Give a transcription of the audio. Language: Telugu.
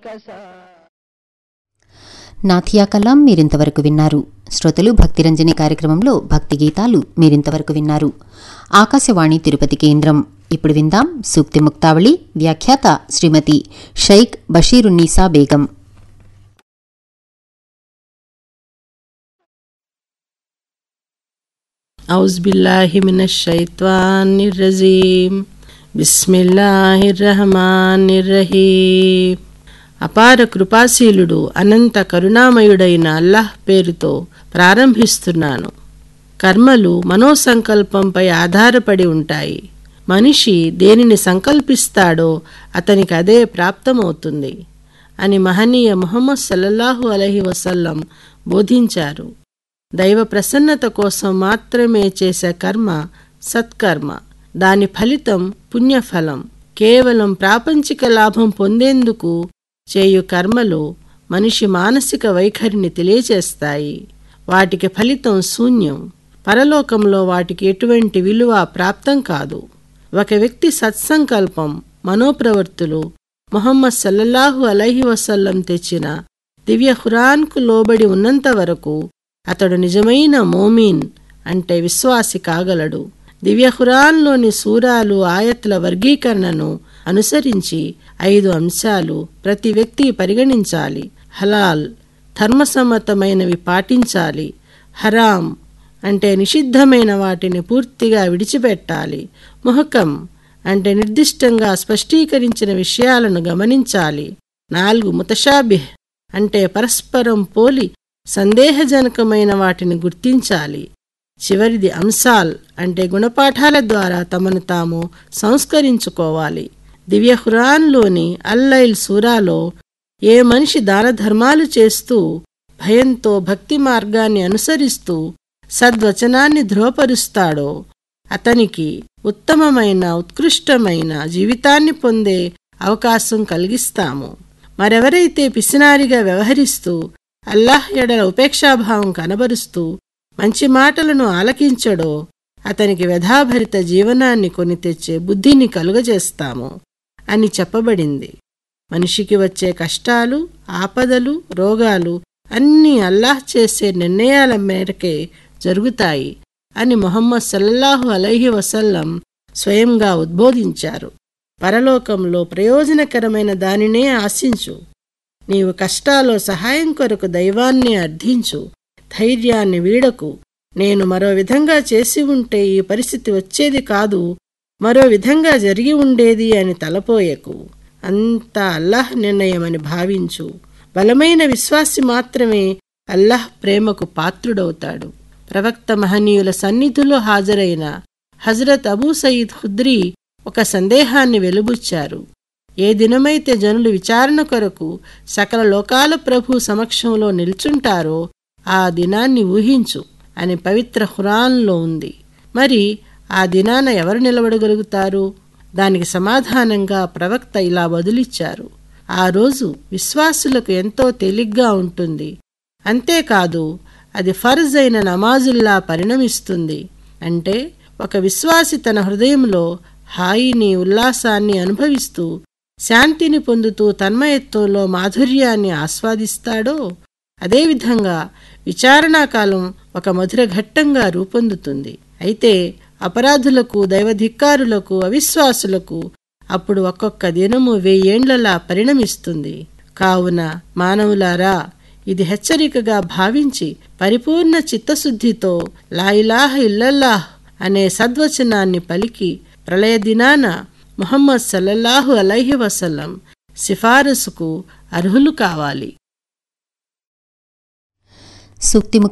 నాథియా కలాం మీరింతవరకు విన్నారు శ్రోతలు భక్తిరంజని కార్యక్రమంలో భక్తి గీతాలు మీరింతవరకు విన్నారు ఆకాశవాణి తిరుపతి కేంద్రం ఇప్పుడు విందాం సూక్తి ముక్తావళి వ్యాఖ్యాత శ్రీమతి షైక్ బషీరున్నీసా బేగం أعوذ بالله من الشيطان الرجيم بسم الله الرحمن الرحيم అపార కృపాశీలుడు అనంత కరుణామయుడైన అల్లాహ్ పేరుతో ప్రారంభిస్తున్నాను కర్మలు మనోసంకల్పంపై ఆధారపడి ఉంటాయి మనిషి దేనిని సంకల్పిస్తాడో అతనికి అదే ప్రాప్తమవుతుంది అని మహనీయ ముహమ్మద్ సల్లల్లాహు అలహి వసల్లం బోధించారు దైవ ప్రసన్నత కోసం మాత్రమే చేసే కర్మ సత్కర్మ దాని ఫలితం పుణ్యఫలం కేవలం ప్రాపంచిక లాభం పొందేందుకు చేయు కర్మలు మనిషి మానసిక వైఖరిని తెలియచేస్తాయి వాటికి ఫలితం శూన్యం పరలోకంలో వాటికి ఎటువంటి విలువ ప్రాప్తం కాదు ఒక వ్యక్తి సత్సంకల్పం మనోప్రవర్తులు మొహమ్మద్ సల్లల్లాహు అలహి వసల్లం తెచ్చిన దివ్య ఖురాన్కు లోబడి ఉన్నంత వరకు అతడు నిజమైన మోమీన్ అంటే విశ్వాసి కాగలడు దివ్య ఖురాన్లోని సూరాలు ఆయత్ల వర్గీకరణను అనుసరించి ఐదు అంశాలు ప్రతి వ్యక్తి పరిగణించాలి హలాల్ ధర్మసమ్మతమైనవి పాటించాలి హరాం అంటే నిషిద్ధమైన వాటిని పూర్తిగా విడిచిపెట్టాలి ముహకం అంటే నిర్దిష్టంగా స్పష్టీకరించిన విషయాలను గమనించాలి నాలుగు ముతషాబిహ్ అంటే పరస్పరం పోలి సందేహజనకమైన వాటిని గుర్తించాలి చివరిది అంశాల్ అంటే గుణపాఠాల ద్వారా తమను తాము సంస్కరించుకోవాలి దివ్య ఖురాన్లోని అల్లైల్ సూరాలో ఏ మనిషి దాన ధర్మాలు చేస్తూ భయంతో భక్తి మార్గాన్ని అనుసరిస్తూ సద్వచనాన్ని ధృవపరుస్తాడో అతనికి ఉత్తమమైన ఉత్కృష్టమైన జీవితాన్ని పొందే అవకాశం కలిగిస్తాము మరెవరైతే పిసినారిగా వ్యవహరిస్తూ అల్లాహ్ ఎడల ఉపేక్షాభావం కనబరుస్తూ మంచి మాటలను ఆలకించడో అతనికి వ్యధాభరిత జీవనాన్ని కొని తెచ్చే బుద్ధిని కలుగజేస్తాము అని చెప్పబడింది మనిషికి వచ్చే కష్టాలు ఆపదలు రోగాలు అన్నీ అల్లాహ్ చేసే నిర్ణయాల మేరకే జరుగుతాయి అని మొహమ్మద్ సల్లల్లాహు అలైహి వసల్లం స్వయంగా ఉద్బోధించారు పరలోకంలో ప్రయోజనకరమైన దానినే ఆశించు నీవు కష్టాలో సహాయం కొరకు దైవాన్ని అర్థించు ధైర్యాన్ని వీడకు నేను మరో విధంగా చేసి ఉంటే ఈ పరిస్థితి వచ్చేది కాదు మరో విధంగా జరిగి ఉండేది అని తలపోయకు అంతా అల్లాహ్ నిర్ణయమని భావించు బలమైన విశ్వాసి మాత్రమే అల్లాహ్ ప్రేమకు పాత్రుడవుతాడు ప్రవక్త మహనీయుల సన్నిధిలో హాజరైన హజరత్ అబూ సయీద్ ఖుద్రీ ఒక సందేహాన్ని వెలుబుచ్చారు ఏ దినమైతే జనులు విచారణ కొరకు సకల లోకాల ప్రభు సమక్షంలో నిల్చుంటారో ఆ దినాన్ని ఊహించు అని పవిత్ర ఖురాన్లో ఉంది మరి ఆ దినాన ఎవరు నిలబడగలుగుతారు దానికి సమాధానంగా ప్రవక్త ఇలా బదులిచ్చారు ఆ రోజు విశ్వాసులకు ఎంతో తేలిగ్గా ఉంటుంది అంతేకాదు అది ఫర్జ్ అయిన నమాజుల్లా పరిణమిస్తుంది అంటే ఒక విశ్వాసి తన హృదయంలో హాయిని ఉల్లాసాన్ని అనుభవిస్తూ శాంతిని పొందుతూ తన్మయత్వంలో మాధుర్యాన్ని ఆస్వాదిస్తాడో అదేవిధంగా విచారణాకాలం ఒక మధుర ఘట్టంగా రూపొందుతుంది అయితే అపరాధులకు దైవధిక్కారులకు అవిశ్వాసులకు అప్పుడు ఒక్కొక్క దినము వెయ్యేండ్లలా పరిణమిస్తుంది కావున మానవులారా ఇది హెచ్చరికగా భావించి పరిపూర్ణ చిత్తశుద్ధితో లాయిలాహ ఇల్లల్లాహ్ అనే సద్వచనాన్ని పలికి ప్రళయ దినాన ముహమ్మద్ సల్లల్లాహు అలైహి వసల్లం సిఫారసుకు అర్హులు కావాలి సూక్తి